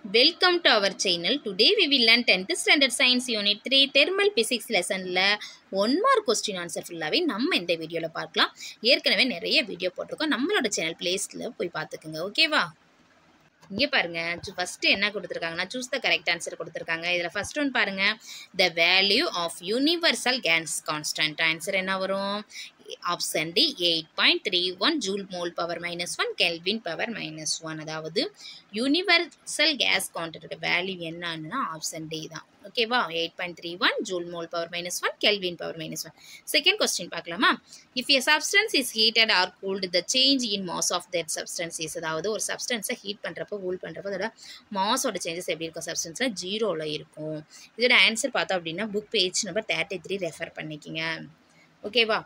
Welcome to our channel. Today we will learn 10th standard science unit 3 thermal physics lessonல one mark question answer ஃபுல்லாகவே நம்ம இந்த வீடியோவில் பார்க்கலாம் ஏற்கனவே நிறைய வீடியோ போட்டிருக்கோம் நம்மளோட சேனல் பிளேஸில் போய் பார்த்துக்குங்க ஓகேவா இங்கே பாருங்க ஃபஸ்ட்டு என்ன கொடுத்துருக்காங்கன்னா சூஸ் த கரெக்ட் ஆன்சர் கொடுத்துருக்காங்க இதில் ஃபர்ஸ்ட் ஒன் பாருங்க the value of universal gas constant answer என்ன வரும் option D eight point three one joule mole power minus one kelvin power minus one அதாவது யூனிவர்சல் கேஸ் கான்டன்டோட value என்னன்னா option D தான் ஓகேவா eight point three one joule mole power minus one kelvin power minus one second question பார்க்கலாமா if a substance is heated or cooled the change in mass of that substance is அதாவது ஒரு சப்ஸ்டன்ஸை heat பண்ணுறப்போ cool பண்ணுறப்போ அதோட மாஸோட changes எப்படி இருக்கும் சப்ஸ்டன்ஸில் ஜீரோவில் இருக்கும் இதோட ஆன்சர் பார்த்தோம் அப்படின்னா book page number thirty three refer பண்ணிக்கிங்க ஓகேவா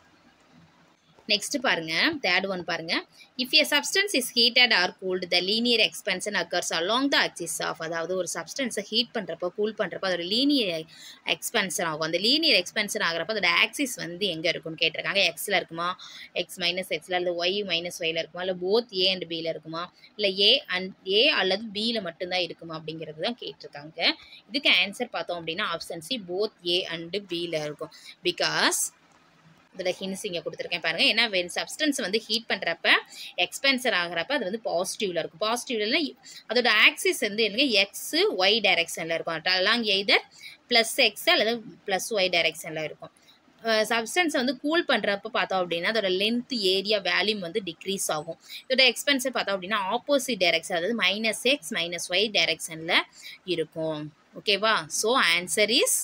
நெக்ஸ்ட் பாருங்க தேர்ட் ஒன் பாருங்க if a substance is heated or cooled the linear expansion occurs along the axis of அதாவது ஒரு சப்ஸ்டன்ஸை ஹீட் பண்ணுறப்போ கூல் பண்ணுறப்போ அதோட லீனியர் எக்ஸ்பென்ஷன் ஆகும் அந்த லீனியர் எக்ஸ்பென்ஷன் ஆகிறப்போ அதோட ஆக்சிஸ் வந்து எங்கே இருக்கும்னு கேட்டிருக்காங்க எக்ஸில் இருக்குமா எக்ஸ் மைனஸ் எக்ஸில் அல்லது ஒய் மைனஸ் ஒயில் இருக்குமா இல்லை போத் ஏ அண்ட் பியில் இருக்குமா இல்லை ஏ அண்ட் ஏ அல்லது பியில் மட்டும்தான் இருக்குமா அப்படிங்கிறது தான் கேட்டிருக்காங்க இதுக்கு ஆன்சர் பார்த்தோம் அப்படின்னா option C both A and பியில் இருக்கும் பிகாஸ் இதில் ஹின்ஸ் இங்கே கொடுத்துருக்கேன் பாருங்கள் ஏன்னா வென் சப்ஸ்டன்ஸ் வந்து ஹீட் பண்ணுறப்ப எக்ஸ்பென்சர் ஆகிறப்ப அது வந்து பாசிட்டிவில் இருக்கும் பாசிட்டிவ்ல அதோட ஆக்சிஸ் வந்து எனக்கு எக்ஸு ஒய் டைரெக்ஷனில் இருக்கும் அலாங் எய்தர் ப்ளஸ் எக்ஸ் அல்லது ப்ளஸ் ஒய் டைரெக்ஷனில் இருக்கும் சப்ஸ்டன்ஸை வந்து கூல் பண்ணுறப்ப பார்த்தோம் அப்படின்னா அதோட லென்த் ஏரியா வேல்யூம் வந்து டிக்ரீஸ் ஆகும் இதோட எக்ஸ்பென்சர் பார்த்தோம் அப்படின்னா ஆப்போசிட் டைரெக்ஷன் அதாவது மைனஸ் எக்ஸ் மைனஸ் ஒய் டைரெக்ஷனில் இருக்கும் ஓகேவா so answer is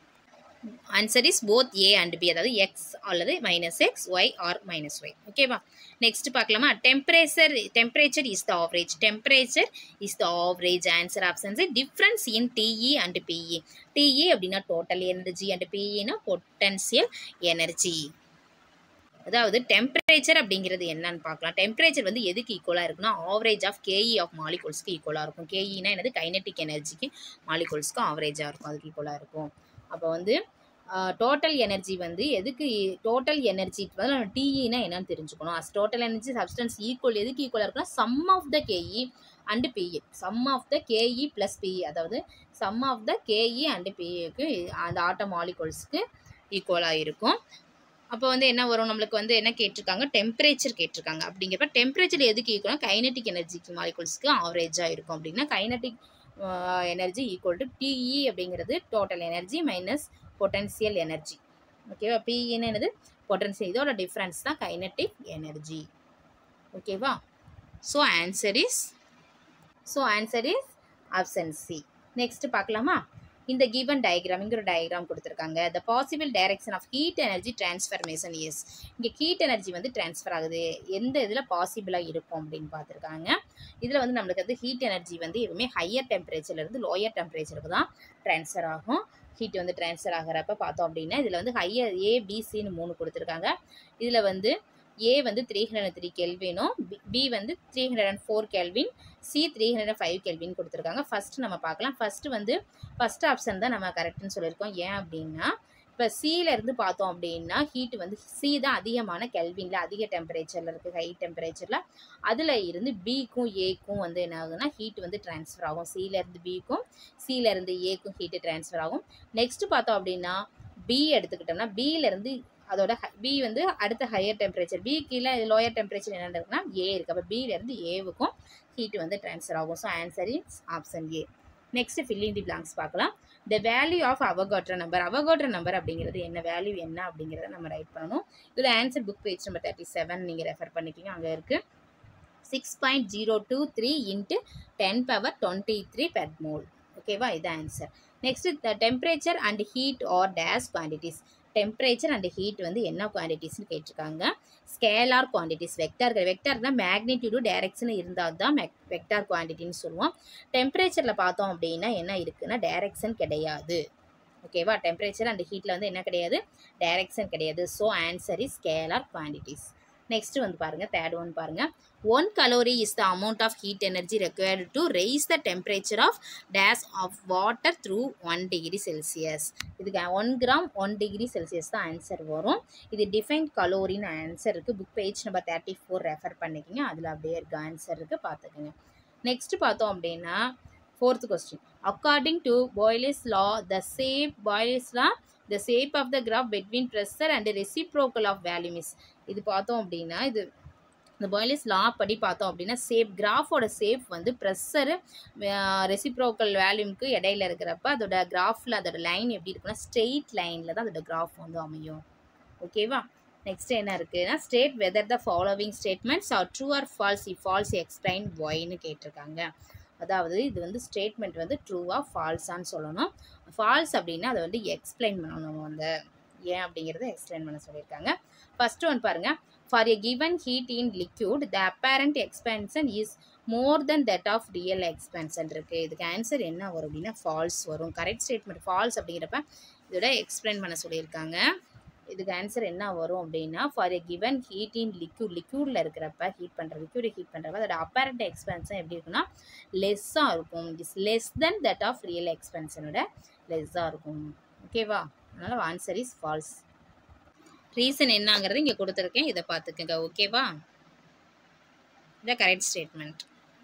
answer is both A and B அதாவது எக்ஸ் அல்லது minus X Y or minus Y ஓகேவா நெக்ஸ்ட் பார்க்கலாமா temperature temperature is the average temperature is the average answer options difference in TE and PE TE அப்படின்னா total energy and பிஇனா potential energy அதாவது temperature அப்படிங்கிறது என்னன்னு பார்க்கலாம் temperature வந்து எதுக்கு ஈக்குவலாக இருக்குன்னா ஆவரேஜ் ஆஃப் கேஇ ஆஃப் மாலிகூல்ஸ்க்கு ஈக்குவலாக இருக்கும் கேஇனா என்னது கைனட்டிக் எனர்ஜிக்கு மாலிகூல்ஸ்க்கு ஆவரேஜாக இருக்கும் அதுக்கு ஈக்குவலாக இருக்கும் அப்போ வந்து டோட்டல் எனர்ஜி வந்து எதுக்கு டோட்டல் எனர்ஜி வந்து நம்ம டிஇனா என்னன்னு தெரிஞ்சுக்கணும் as total energy substance equal எதுக்கு ஈக்குவலாக இருக்குன்னா sum of the KE and PE sum of the KE plus PE அதாவது sum of the KE and பிஇக்கு அந்த ஆட்டோ மாலிகூல்ஸ்க்கு ஈக்குவலாக இருக்கும் அப்போ வந்து என்ன வரும் நம்மளுக்கு வந்து என்ன கேட்டிருக்காங்க டெம்பரேச்சர் கேட்டிருக்காங்க அப்படிங்கிறப்ப டெம்பரேச்சர் எதுக்கு ஈக்குவலாக கைனட்டிக் எனர்ஜிக்கு மாலிகூல்ஸ்க்கு ஆவரேஜாக இருக்கும் அப்படின்னா kinetic energy equal to TE அப்படிங்கிறது total energy minus potential energy ஓகேவா பிஇன்னு என்னது பொட்டன்சியல் இதோட டிஃப்ரென்ஸ் தான் கைனட்டிக் எனர்ஜி ஓகேவா so answer is so answer is option C next பார்க்கலாமா இந்த கிவன் டயக்ராம் இங்கே ஒரு டயக்ராம் கொடுத்துருக்காங்க the possible direction of heat energy transformation is இங்கே ஹீட் எனர்ஜி வந்து டிரான்ஸ்ஃபர் ஆகுது எந்த இதில் பாசிபிளாக இருக்கும் அப்படின்னு பார்த்துருக்காங்க இதில் வந்து நம்மளுக்கு வந்து ஹீட் எனர்ஜி வந்து எப்பவுமே ஹையர் டெம்பரேச்சர்லேருந்து லோயர் டெம்பரேச்சருக்கு தான் ட்ரான்ஸ்ஃபர் ஆகும் ஹீட் வந்து ட்ரான்ஸ்ஃபர் ஆகிறப்ப பார்த்தோம் அப்படின்னா இதில் வந்து ஹையர் ஏபிசின்னு மூணு கொடுத்துருக்காங்க இதில் வந்து ஏ வந்து த்ரீ ஹண்ட்ரட் த்ரீ கெல்வினும் பி வந்து three hundred and four kelvin C three hundred and five kelvin கொடுத்துருக்காங்க ஃபஸ்ட்டு நம்ம பார்க்கலாம் ஃபஸ்ட்டு வந்து ஃபஸ்ட் ஆப்ஷன் தான் நம்ம கரெக்டுன்னு சொல்லியிருக்கோம் ஏன் அப்படின்னா இப்போ சியிலேருந்து பார்த்தோம் அப்படின்னா ஹீட் வந்து சி தான் அதிகமான கெல்வினில் அதிக டெம்பரேச்சரில் இருக்குது ஹை டெம்பரேச்சரில் அதில் இருந்து பிக்கும் ஏக்கும் வந்து என்ன ஆகுதுன்னா ஹீட் வந்து ட்ரான்ஸ்ஃபர் ஆகும் சியிலேருந்து பிக்கும் சியிலேருந்து ஏக்கும் ஹீட்டு ட்ரான்ஸ்ஃபர் ஆகும் நெக்ஸ்ட்டு பார்த்தோம் அப்படின்னா பி எடுத்துக்கிட்டோம்னா பியிலேருந்து அதோட பி வந்து அடுத்த ஹையர் டெம்பரேச்சர் பி கீழே லோயர் டெம்பரேச்சர் என்ன இருக்குன்னா ஏ இருக்குது அப்போ பியிலேருந்து ஏவுக்கும் ஹீட் வந்து ட்ரான்ஸ்ஃபர் ஆகும் so answer is option A next filling the blanks பார்க்கலாம் the value of Avogadro number Avogadro number அப்படிங்கிறது என்ன வேல்யூ என்ன அப்படிங்கிறத நம்ம ரைட் பண்ணணும் இதோட answer book page number thirty seven நீங்கள் ரெஃபர் பண்ணிக்கிங்க அங்கே இருக்குது six point zero two three into ten power twenty three per mole ஓகேவா இது answer next the temperature and heat are dash quantities temperature and heat வந்து என்ன குவான்டிட்டிஸ்னு கேட்டிருக்காங்க ஸ்கேலார் குவான்டிட்டிஸ் வெக்டார் வெக்டார்னா மேக்னிடியூடு டைரக்ஷன் இருந்தால் தான் வெக்டார் குவான்டிட்டின்னு சொல்லுவோம் டெம்பரேச்சரில் பார்த்தோம் அப்படின்னா என்ன இருக்குன்னா டைரக்ஷன் கிடையாது ஓகேவா டெம்பரேச்சர் அண்ட் ஹீட்டில் வந்து என்ன கிடையாது டைரக்ஷன் கிடையாது so answer is scalar quantities next வந்து பாருங்கள் தேர்ட் ஒன் பாருங்கள் one calorie is the amount of heat energy required to raise the temperature of days of water through one degree Celsius இதுக்கு one gram one degree Celsius தான் answer வரும் இது define கலோரின்னு answer இருக்குது book page number thirty four refer பண்ணிக்கிங்க அதில் அப்படியே இருக்க ஆன்சர் இருக்குது பார்த்துக்கோங்க நெக்ஸ்ட் பார்த்தோம் அப்படின்னா Fourth question. According to Boyle's law, the shape Boyle's law, the shape of the graph between pressure and reciprocal of volume is. இது பார்த்தோம் அப்படின்னா இது இந்த பாய்லிஸ் லா படி பார்த்தோம் அப்படின்னா சேப் கிராஃபோட சேப் வந்து ப்ரெஷரு ரெசிப்ரோக்கல் வேல்யூம்க்கு இடையில இருக்கிறப்ப அதோட கிராஃபில் அதோட லைன் எப்படி இருக்குன்னா ஸ்ட்ரெயிட் லைனில் தான் அதோட கிராஃப் வந்து அமையும் ஓகேவா நெக்ஸ்ட் என்ன இருக்குன்னா state whether the following statements are true or false E false explain ஒய்னு கேட்டிருக்காங்க அதாவது இது வந்து ஸ்டேட்மெண்ட் வந்து ட்ரூவா ஃபால்ஸான்னு சொல்லணும் ஃபால்ஸ் அப்படின்னா அதை வந்து எக்ஸ்பிளைன் பண்ணணும் அந்த ஏன் அப்படிங்கிறத எக்ஸ்பிளைன் பண்ண சொல்லியிருக்காங்க ஃபர்ஸ்ட் ஒன் பாருங்க for a given heat in liquid the apparent expansion is more then that of real expansion இருக்குது இதுக்கு ஆன்சர் என்ன வரும் அப்படின்னா ஃபால்ஸ் வரும் கரெக்ட் ஸ்டேட்மெண்ட் ஃபால்ஸ் அப்படிங்கிறப்ப இதோட எக்ஸ்பிளைன் பண்ண சொல்லியிருக்காங்க இதுக்கு ஆன்சர் என்ன வரும் அப்படின்னா for a given heat in liquid லிக்யூடில் இருக்கிறப்ப ஹீட் பண்ணுற லிக்யூடை ஹீட் பண்ணுறப்ப அதோட அப்பேரண்ட் எக்ஸ்பென்ஷன் எப்படி இருக்குன்னா லெஸ்ஸாக இருக்கும் is less then that of real எக்ஸ்பென்ஷனோட லெஸ்ஸாக இருக்கும் ஓகேவா அதனால் ஆன்சர் இஸ் ஃபால்ஸ் ரீசன் என்னங்கிறது இங்கே கொடுத்துருக்கேன் இதை பார்த்துக்கங்க ஓகேவா இதான் கரெக்ட் ஸ்டேட்மெண்ட்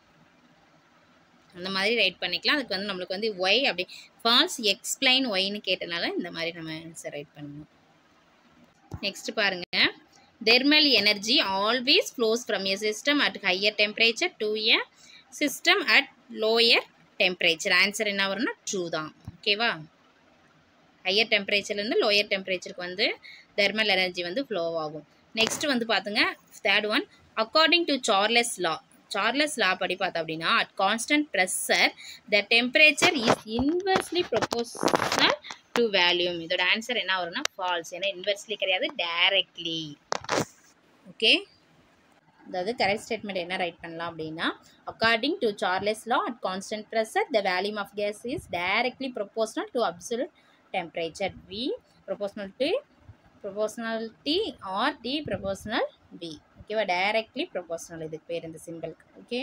அந்த மாதிரி ரைட் பண்ணிக்கலாம் அதுக்கு வந்து நம்மளுக்கு வந்து ஒய் அப்படி ஃபால்ஸ் எக்ஸ்பிளைன் ஒய்னு கேட்டனால இந்த மாதிரி நம்ம ஆன்சர் ரைட் பண்ணணும் நெக்ஸ்ட் பாருங்க thermal energy always flows from a system at higher temperature to a system at lower temperature answer என்ன வரும்னா ட்ரூ தான் ஓகேவா ஹையர் டெம்பரேச்சர்லேருந்து லோயர் டெம்பரேச்சருக்கு வந்து தெர்மல் எனர்ஜி வந்து ஃப்ளோ ஆகும் நெக்ஸ்ட் வந்து பார்த்துங்க third one according to Charles law Charles law படி பார்த்தோம் அப்படின்னா at constant pressure the temperature is inversely proportional to volume இதோட ஆன்சர் என்ன வரும்னா ஃபால்ஸ் ஏன்னா இன்வெர்ஸ்லி கிடையாது டைரக்ட்லி ஓகே அதாவது கரெக்ட் ஸ்டேட்மெண்ட் என்ன ரைட் பண்ணலாம் அப்படின்னா according to Charles law at constant pressure the volume of gas is directly proportional to absolute temperature V proportional to proportionality or T proportional V ஓகேவா directly proportional இதுக்கு பேர் இந்த சிம்பிளுக்கு okay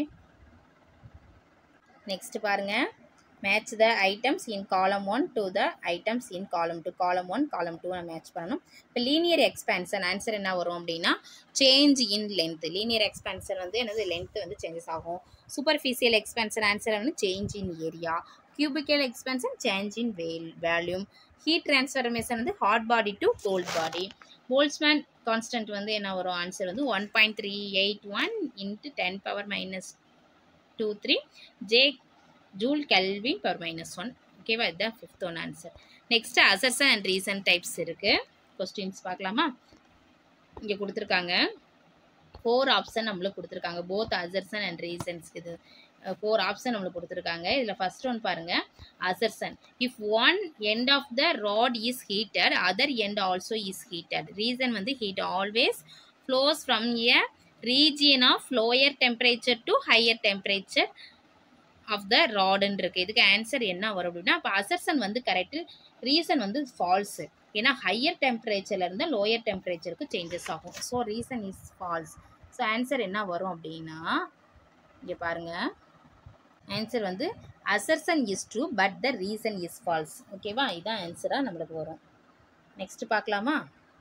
next பாருங்க match the items in column one to the items in column two காலம் one காலம் two நம்ம match பண்ணணும் இப்போ லீனியர் எக்ஸ்பேன்சன் ஆன்சர் என்ன வரும் அப்படின்னா change in length linear expansion வந்து என்னது லென்த் வந்து சேஞ்சஸ் ஆகும் சூப்பர்ஃபிஷியல் எக்ஸ்பென்சன் ஆன்சர் வந்து change in area cubical expansion change in val- volume heat transformation வந்து hot body to cold body boltzmann constant வந்து என்ன வரும் ஆன்சர் வந்து one point three eight one into ten power minus two three J joule kelvin power minus one ஓகேவா இதுதான் fifth one answer next assertion and reason types இருக்குது questions பார்க்கலாமா இங்கே கொடுத்துருக்காங்க ஃபோர் ஆப்ஷன் நம்மளுக்கு கொடுத்துருக்காங்க போத் அசர்சன் அண்ட் ரீசன்ஸ் இது four option நம்மளுக்கு கொடுத்துருக்காங்க இதில் ஃபர்ஸ்ட் ஒன் பாருங்க assertion if one end of the rod is heated other end also is heated reason வந்து heat always flows from a region of lower temperature to higher temperature of the ராடுன்னு இருக்குது இதுக்கு answer என்ன வரும் அப்படின்னா அப்போ assertion வந்து correct reason வந்து ஃபால்ஸு ஏன்னா ஹையர் டெம்பரேச்சர்லேருந்து லோயர் டெம்பரேச்சருக்கு சேஞ்சஸ் ஆகும் so reason is false so answer என்ன வரும் அப்படின்னா இங்கே பாருங்கள் ஆன்சர் வந்து assertion is true but the reason is false ஓகேவா இதான் ஆன்சராக நம்மளுக்கு வரும் நெக்ஸ்ட் பார்க்கலாமா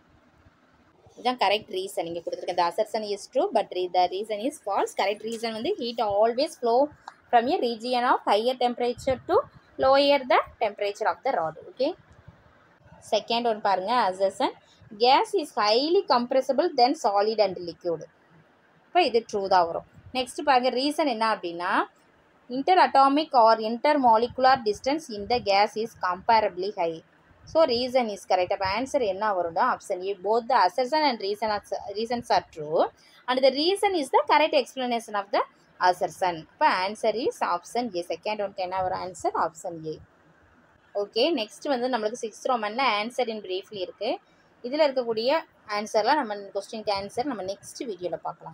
இதுதான் கரெக்ட் ரீசன் இங்கே கொடுத்துருக்கேன் the assertion is true but the reason is false correct reason வந்து heat always flow from a region of higher temperature to lower the temperature of the rod okay second one பாருங்க assertion gas is highly compressible then solid and liquid இப்போ இது true தான் வரும் next பாருங்க reason என்ன அப்படின்னா inter atomic or inter molecular distance in the gas is comparably high so reason is correct அப்போ answer என்ன வரும்னா option A both the assertion and reason reasons are true and the reason is the correct explanation of the assertion இப்போ answer is option A second ஒன்க்கு என்ன வரும் answer option A okay next வந்து நம்மளுக்கு sixth ரோமனில் answer in briefly இருக்குது இதில் இருக்கக்கூடிய ஆன்சர்லாம் நம்ம கொஸ்டினுக்கு ஆன்சர் நம்ம நெக்ஸ்ட் வீடியோவில் பார்க்கலாம்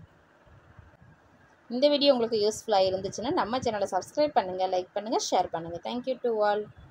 இந்த வீடியோ உங்களுக்கு யூஸ்ஃபுல்லாக இருந்துச்சுன்னா நம்ம சேனலை சப்ஸ்கிரைப் பண்ணுங்கள் லைக் பண்ணுங்கள் ஷேர் பண்ணுங்கள் தேங்க்யூ டு ஆல்